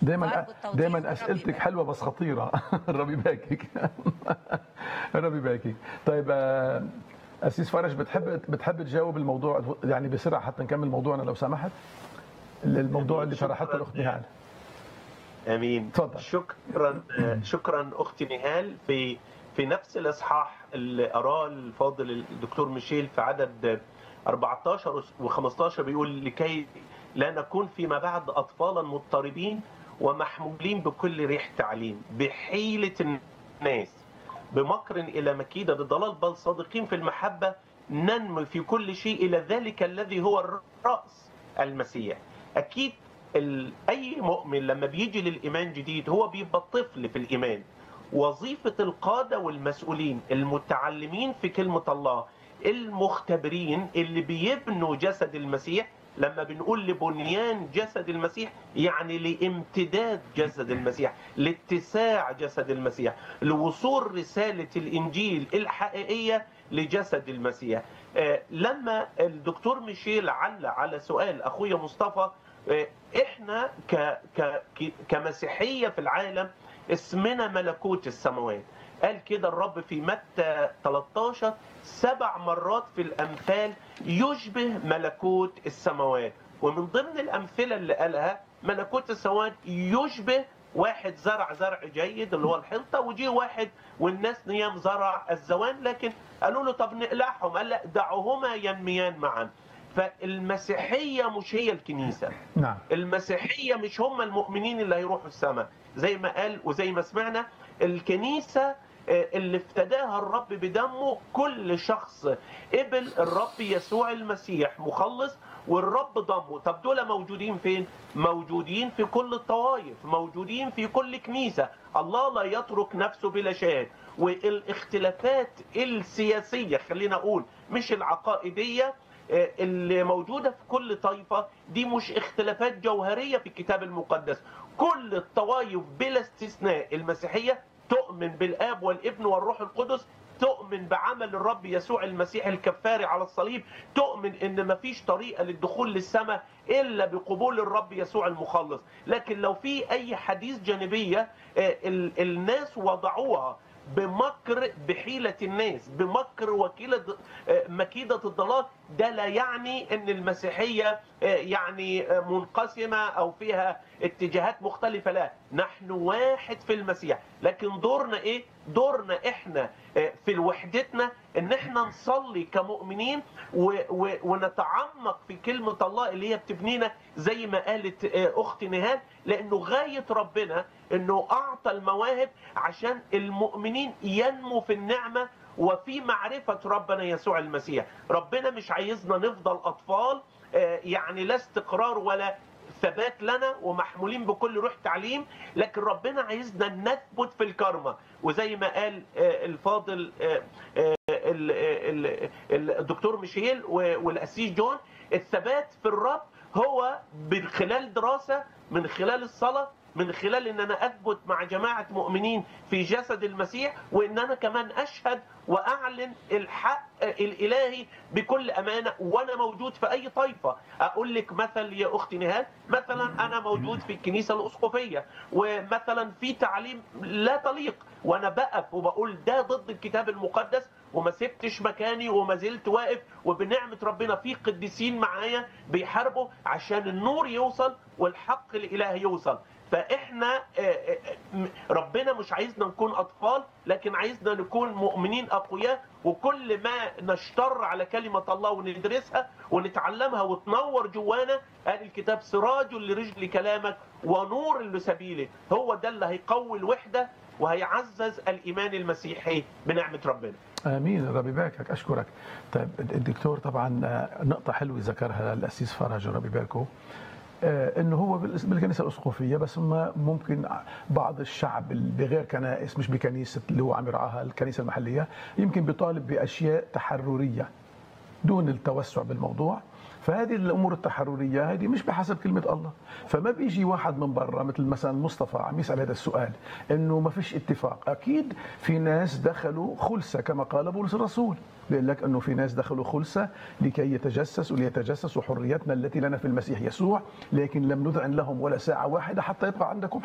دايما وأرجو التوضيح دايما وربي اسئلتك يبارك. حلوه بس خطيره ربي يباركك ربي يباركك طيب آه، اسيس فرج بتحب بتحب تجاوب الموضوع يعني بسرعه حتى نكمل موضوعنا لو سمحت الموضوع اللي شكراً. طرحته الاخت نهال امين تفضل. شكرا شكرا اختي نهال في في نفس الاصحاح اللي قراه الفاضل الدكتور ميشيل في عدد 14 و15 بيقول لكي لا نكون فيما بعد اطفالا مضطربين ومحمولين بكل ريح تعليم بحيله الناس بمكر الى مكيده بالضلال بل صادقين في المحبه ننمو في كل شيء الى ذلك الذي هو الراس المسيح اكيد ال... اي مؤمن لما بيجي للايمان جديد هو بيبقى طفل في الايمان وظيفه القاده والمسؤولين المتعلمين في كلمه الله المختبرين اللي بيبنوا جسد المسيح لما بنقول لبنيان جسد المسيح يعني لامتداد جسد المسيح لاتساع جسد المسيح لوصول رسالة الإنجيل الحقيقية لجسد المسيح آه، لما الدكتور ميشيل علق على سؤال أخويا مصطفى آه، إحنا ك ك ك- كمسيحية في العالم اسمنا ملكوت السماوات قال كده الرب في متى 13 سبع مرات في الأمثال يشبه ملكوت السماوات ومن ضمن الأمثلة اللي قالها ملكوت السماوات يشبه واحد زرع زرع جيد اللي هو الحنطة وجي واحد والناس نيام زرع الزوان لكن قالوا له طب نقلعهم قال لا دعوهما ينميان معا فالمسيحية مش هي الكنيسة نعم المسيحية مش هم المؤمنين اللي هيروحوا السماء زي ما قال وزي ما سمعنا الكنيسة آه، اللي افتداها الرب بدمه كل شخص قبل الرب يسوع المسيح مخلص والرب ضمه طب دول موجودين فين موجودين في كل الطوائف موجودين في كل كنيسة الله لا يترك نفسه بلا شاهد والاختلافات السياسية خلينا اقول مش العقائدية آه، اللي موجودة في كل طائفة دي مش اختلافات جوهرية في الكتاب المقدس كل الطوائف بلا استثناء المسيحية تؤمن بالآب والابن والروح القدس تؤمن بعمل الرب يسوع المسيح الكفاري على الصليب تؤمن ان مفيش طريقة للدخول للسماء الا بقبول الرب يسوع المخلص لكن لو في اي حديث جانبية آه، ال- الناس وضعوها بمكر بحيلة الناس بمكر وكيلة آه، مكيدة الضلال ده لا يعني ان المسيحية آه، يعني آه، منقسمة او فيها اتجاهات مختلفة لا نحن واحد في المسيح لكن دورنا ايه دورنا احنا آه، في وحدتنا ان احنا نصلي كمؤمنين و و ونتعمق في كلمة الله اللي هي بتبنينا زي ما قالت آه، اخت نهاد لانه غاية ربنا انه اعطى المواهب عشان المؤمنين ينمو في النعمة وفي معرفة ربنا يسوع المسيح ربنا مش عايزنا نفضل أطفال آه، يعني لا استقرار ولا ثبات لنا ومحمولين بكل روح تعليم لكن ربنا عايزنا نثبت في الكرمة وزي ما قال آه، الفاضل آه، آه، ال- ال- ال- الدكتور ميشيل و- والأسيس جون الثبات في الرب هو من خلال دراسة من خلال الصلاة من خلال ان انا اثبت مع جماعه مؤمنين في جسد المسيح وان انا كمان اشهد واعلن الحق الالهي بكل امانه وانا موجود في اي طائفه اقول لك مثل يا اختي نهاد مثلا انا موجود في الكنيسه الاسقفيه ومثلا في تعليم لا تليق وانا بقف وبقول ده ضد الكتاب المقدس وما سبتش مكاني وما زلت واقف وبنعمه ربنا في قديسين معايا بيحاربوا عشان النور يوصل والحق الالهي يوصل فاحنا آه، آه، م- ربنا مش عايزنا نكون اطفال لكن عايزنا نكون مؤمنين اقوياء وكل ما نشتر على كلمه الله وندرسها ونتعلمها وتنور جوانا قال الكتاب سراج لرجل كلامك ونور لسبيله هو ده اللي هيقوي الوحده وهيعزز الايمان المسيحي بنعمه ربنا امين ربي يباركك اشكرك طيب الدكتور طبعا آه، نقطه حلوه ذكرها الاسيس فرج ربي يباركه آه، انه هو بالس- بالكنيسه الاسقفيه بس هم ممكن بعض الشعب اللي بغير كنائس مش بكنيسه اللي هو عم يرعاها الكنيسه المحليه يمكن بيطالب باشياء تحرريه دون التوسع بالموضوع فهذه الامور التحرريه هذه مش بحسب كلمه الله فما بيجي واحد من برا مثل مثلا مصطفى عم يسال هذا السؤال انه ما فيش اتفاق اكيد في ناس دخلوا خلسه كما قال بولس الرسول بيقول لك انه في ناس دخلوا خلسه لكي يتجسسوا ليتجسسوا حريتنا التي لنا في المسيح يسوع لكن لم نذعن لهم ولا ساعه واحده حتى يبقى عندكم